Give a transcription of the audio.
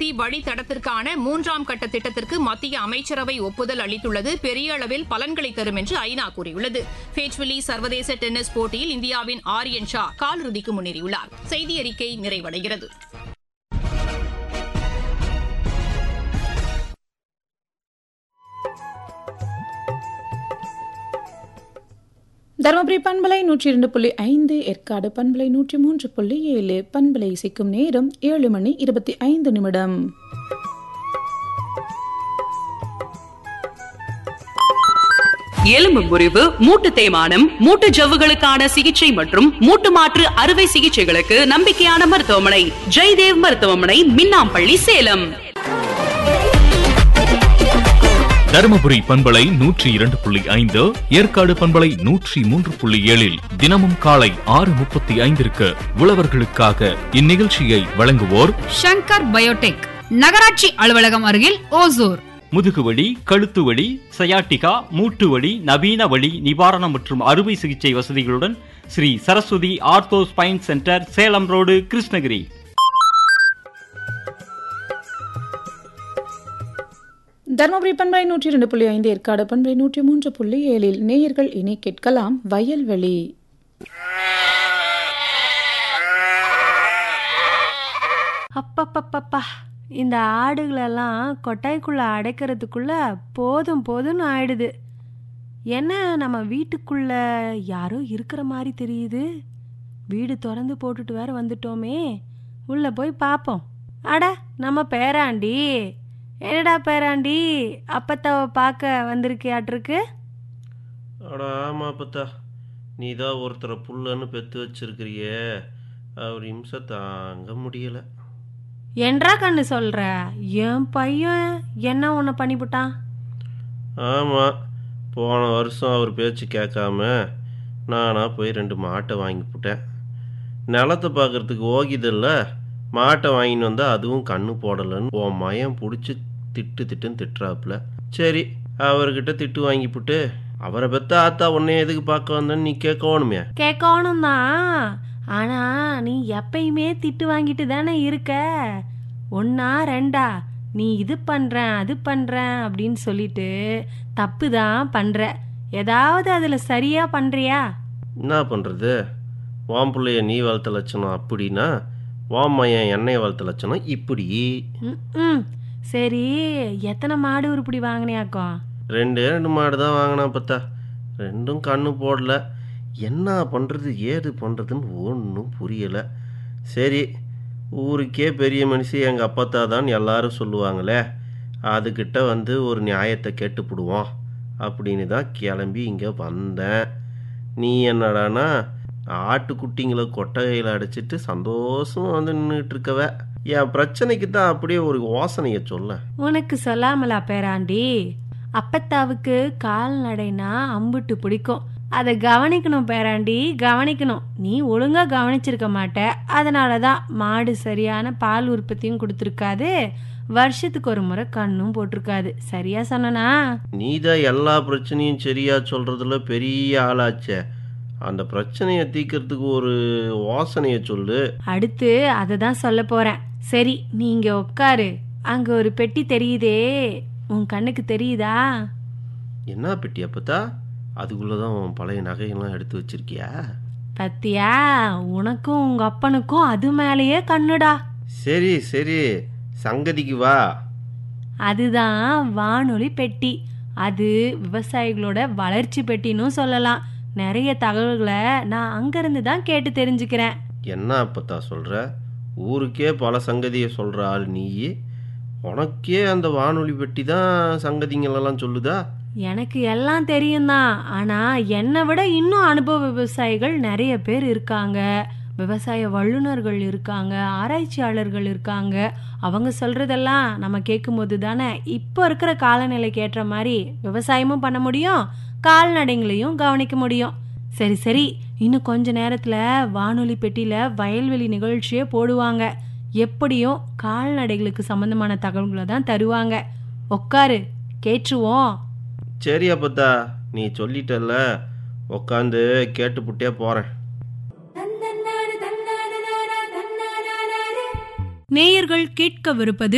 எரிசக்தி வழித்தடத்திற்கான மூன்றாம் கட்ட திட்டத்திற்கு மத்திய அமைச்சரவை ஒப்புதல் அளித்துள்ளது பெரிய அளவில் பலன்களை தரும் என்று ஐநா கூறியுள்ளது பேட்வில்லி சர்வதேச டென்னிஸ் போட்டியில் இந்தியாவின் ஆரியன் ஷா காலிறுதிக்கு முன்னேறியுள்ளார் செய்தி அறிக்கை நிறைவடைகிறது தருமபுரி பண்பலை நூற்றி இரண்டு புள்ளி ஐந்து ஏற்காடு பண்பலை நூற்றி மூன்று புள்ளி ஏழு பண்பலை இசைக்கும் நேரம் ஏழு மணி இருபத்தி ஐந்து நிமிடம் எலும்பு முறிவு மூட்டு தேய்மானம் மூட்டு ஜவ்வுகளுக்கான சிகிச்சை மற்றும் மூட்டு மாற்று அறுவை சிகிச்சைகளுக்கு நம்பிக்கையான மருத்துவமனை ஜெய்தேவ் மருத்துவமனை மின்னாம்பள்ளி சேலம் தருமபுரி பண்பலை நூற்றி இரண்டு புள்ளி ஐந்து ஏற்காடு பண்பலை நூற்றி மூன்று புள்ளி ஏழில் தினமும் காலை ஆறு முப்பத்தி ஐந்திற்கு உழவர்களுக்காக இந்நிகழ்ச்சியை வழங்குவோர் ஷங்கர் பயோடெக் நகராட்சி அலுவலகம் அருகில் ஓசூர் முதுகுவலி கழுத்துவலி சயாட்டிகா மூட்டு வலி நவீன வலி நிவாரணம் மற்றும் அறுவை சிகிச்சை வசதிகளுடன் Sri Saraswathi ortho spine centre Salem road Krishnagiri Dharmapuri பண்பலை நூற்றி இரண்டு புள்ளி ஐந்து ஏற்காடு பண்பலை நூற்றி மூன்று புள்ளி ஏழில் நேயர்கள் இனி கேட்கலாம் வயல்வெளி அப்பப்பப்பப்பா இந்த ஆடுகளெல்லாம் கொட்டாய்க்குள்ள அடைக்கிறதுக்குள்ள போதும் போதும்னு ஆயிடுது என்ன நம்ம வீட்டுக்குள்ள யாரோ இருக்கிற மாதிரி தெரியுது வீடு திறந்து போட்டுட்டு வேற வந்துட்டோமே உள்ள போய் பார்ப்போம் அட நம்ம பேராண்டி என்னடா பேராண்டி அப்பத்தாவை பார்க்க வந்திருக்கியாட்டிருக்கு அட ஆமா அப்பத்தா நீ தான் ஒருத்தரை புல்லன்னு பெத்து வச்சிருக்கிறியே அவர் இம்சை தாங்க முடியல என்றா கண்ணு சொல்ற என் பையன் என்ன உன்னை பண்ணிவிட்டான் ஆமாம் போன வருஷம் அவர் பேச்சு கேட்காம நானாக போய் ரெண்டு மாட்டை வாங்கி போட்டேன் நிலத்தை பார்க்கறதுக்கு ஓகிதில்ல மாட்டை வாங்கின்னு வந்தால் அதுவும் கண்ணு போடலைன்னு உன் மயம் பிடிச்சி திட்டு திட்டுன்னு திட்டுறாப்புல சரி அவர்கிட்ட திட்டு வாங்கிப்புட்டு அவரை பெத்த ஆத்தா உன்னை எதுக்கு பார்க்க வந்தேன்னு நீ கேட்கணுமே கேட்கணும் தான் ஆனா நீ எப்பயுமே திட்டு வாங்கிட்டு தானே இருக்க ஒன்னா ரெண்டா நீ இது பண்றேன் அது பண்றேன் அப்படின்னு சொல்லிட்டு தப்பு தான் பண்ற ஏதாவது அதுல சரியா பண்றியா என்ன பண்ணுறது வான் பிள்ளைய நீ வளர்த்த லட்சணம் அப்படின்னா வான் மையன் எண்ணெய் வளர்த்த லட்சணம் இப்படி ம் சரி எத்தனை மாடு உருப்படி வாங்கினியாக்கோ ரெண்டே ரெண்டு மாடு தான் வாங்கினான் பார்த்தா ரெண்டும் கண்ணு போடல என்ன பண்ணுறது ஏது பண்ணுறதுன்னு ஒன்றும் புரியலை சரி ஊருக்கே பெரிய மனுஷி எங்கள் அப்பத்தா தான் எல்லாரும் சொல்லுவாங்களே அதுக்கிட்ட வந்து ஒரு நியாயத்தை கேட்டுப்பிடுவோம் அப்படின்னு தான் கிளம்பி இங்கே வந்தேன் நீ என்னடானா ஆட்டுக்குட்டிங்களை கொட்டகையில் அடைச்சிட்டு சந்தோஷமா வந்து நின்றுட்டு இருக்கவ என் பிரச்சனைக்கு தான் அப்படியே ஒரு யோசனையை சொல்ல உனக்கு சொல்லாமலா பேராண்டி அப்பத்தாவுக்கு கால்நடைனா அம்புட்டு பிடிக்கும் அதை கவனிக்கணும் பேராண்டி கவனிக்கணும் நீ ஒழுங்கா கவனிச்சிருக்க மாட்ட அதனால தான் மாடு சரியான பால் உற்பத்தியும் கொடுத்துருக்காது வருஷத்துக்கு ஒரு முறை கண்ணும் போட்டிருக்காது சரியா சொன்னனா நீ தான் எல்லா பிரச்சனையும் சரியா சொல்றதுல பெரிய ஆளாச்சே அந்த பிரச்சனையை தீர்க்கறதுக்கு ஒரு யோசனையை சொல்லு அடுத்து அதை தான் சொல்ல போறேன் சரி நீங்க உட்காரு அங்க ஒரு பெட்டி தெரியுதே உன் கண்ணுக்கு தெரியுதா என்ன பெட்டி அப்பத்தா அதுக்குள்ளதான் உன் பழைய நகையெல்லாம் எடுத்து வச்சிருக்கியா பத்தியா உனக்கும் உங்க அப்பனுக்கும் அது மேலேயே கண்ணுடா சரி சரி சங்கதிக்கு வா அதுதான் வானொலி பெட்டி அது விவசாயிகளோட வளர்ச்சி பெட்டின்னு சொல்லலாம் நிறைய தகவல்களை நான் அங்கிருந்து தான் கேட்டு தெரிஞ்சுக்கிறேன் என்ன அப்பத்தா சொல்ற ஊருக்கே பல சங்கதியை சொல்ற ஆள் நீ உனக்கே அந்த வானொலி பெட்டி தான் சங்கதிங்களெல்லாம் சொல்லுதா எனக்கு எல்லாம் தெரியும் தான் ஆனா என்னை விட இன்னும் அனுபவ விவசாயிகள் நிறைய பேர் இருக்காங்க விவசாய வல்லுநர்கள் இருக்காங்க ஆராய்ச்சியாளர்கள் இருக்காங்க அவங்க சொல்றதெல்லாம் நம்ம கேட்கும்போது தானே இப்போ இருக்கிற காலநிலைக்கு ஏற்ற மாதிரி விவசாயமும் பண்ண முடியும் கால்நடைங்களையும் கவனிக்க முடியும் சரி சரி இன்னும் கொஞ்ச நேரத்துல வானொலி பெட்டியில வயல்வெளி நிகழ்ச்சியே போடுவாங்க எப்படியும் கால்நடைகளுக்கு சம்பந்தமான தகவல்களை தான் தருவாங்க உட்காரு கேட்டுருவோம் சரி அப்பத்தா நீ சொல்லிட்டல்ல உக்காந்து கேட்டுப்புட்டே போறேன் நேயர்கள் கேட்கவிருப்பது